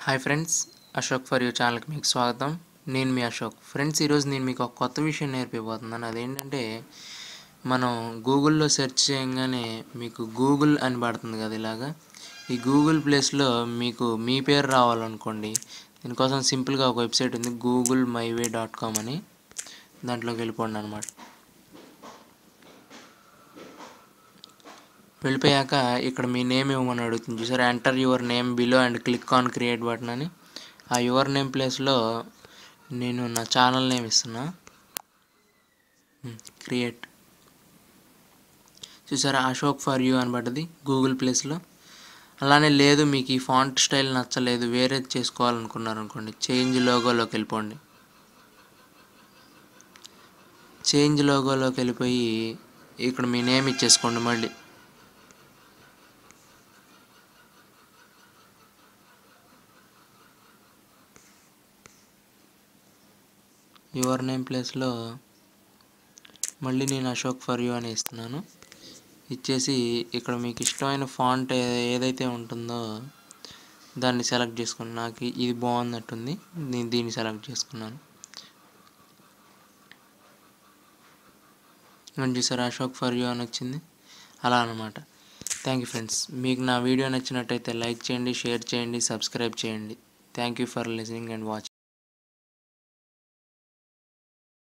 hi friends Ashok for you ఛానల్కి మీకు స్వాగతం నేను మీ అశోక్ ఫ్రెండ్స్ ఈరోజు నేను మీకు ఒక కొత్త విషయం నేర్పిపోతున్నాను అదేంటంటే మనం గూగుల్లో సెర్చ్ చేయగానే మీకు గూగుల్ అని పడుతుంది కదా ఇలాగా ఈ గూగుల్ ప్లేస్లో మీకు మీ పేరు రావాలనుకోండి దీనికోసం సింపుల్గా ఒక వెబ్సైట్ ఉంది గూగుల్ మైవే డాట్ కామ్ అని దాంట్లోకి వెళ్ళిపోండి అనమాట వెళ్ళిపోయాక ఇక్కడ మీ నేమ్ ఇవ్వమని అడుగుతుంది చూసారు enter your name below and click on create button అని ఆ యువర్ నేమ్ ప్లేస్లో నేను నా ఛానల్ నేమ్ ఇస్తున్నా క్రియేట్ చూసారా అశోక్ ఫర్ యూ అని పడ్డది గూగుల్ ప్లేస్లో అలానే లేదు మీకు ఈ ఫాంట్ స్టైల్ నచ్చలేదు వేరేది చేసుకోవాలనుకున్నారు అనుకోండి చేంజ్ లోగోలోకి వెళ్ళిపోండి చేంజ్ లోగోలోకి వెళ్ళిపోయి ఇక్కడ మీ నేమ్ ఇచ్చేసుకోండి మళ్ళీ యువర్ నేమ్ ప్లేస్లో మళ్ళీ నేను అశోక్ ఫర్ యూ అని ఇస్తున్నాను ఇచ్చేసి ఇక్కడ మీకు ఇష్టమైన ఫాంట్ ఏదైతే ఉంటుందో దాన్ని సెలెక్ట్ చేసుకోండి నాకు ఇది బాగున్నట్టుంది నేను దీన్ని సెలెక్ట్ చేసుకున్నాను మనం చూసారు అశోక్ ఫర్ యూ అని వచ్చింది అలా అనమాట థ్యాంక్ యూ ఫ్రెండ్స్ మీకు నా వీడియో నచ్చినట్టయితే లైక్ చేయండి షేర్ చేయండి సబ్స్క్రైబ్ చేయండి thank you for listening and watching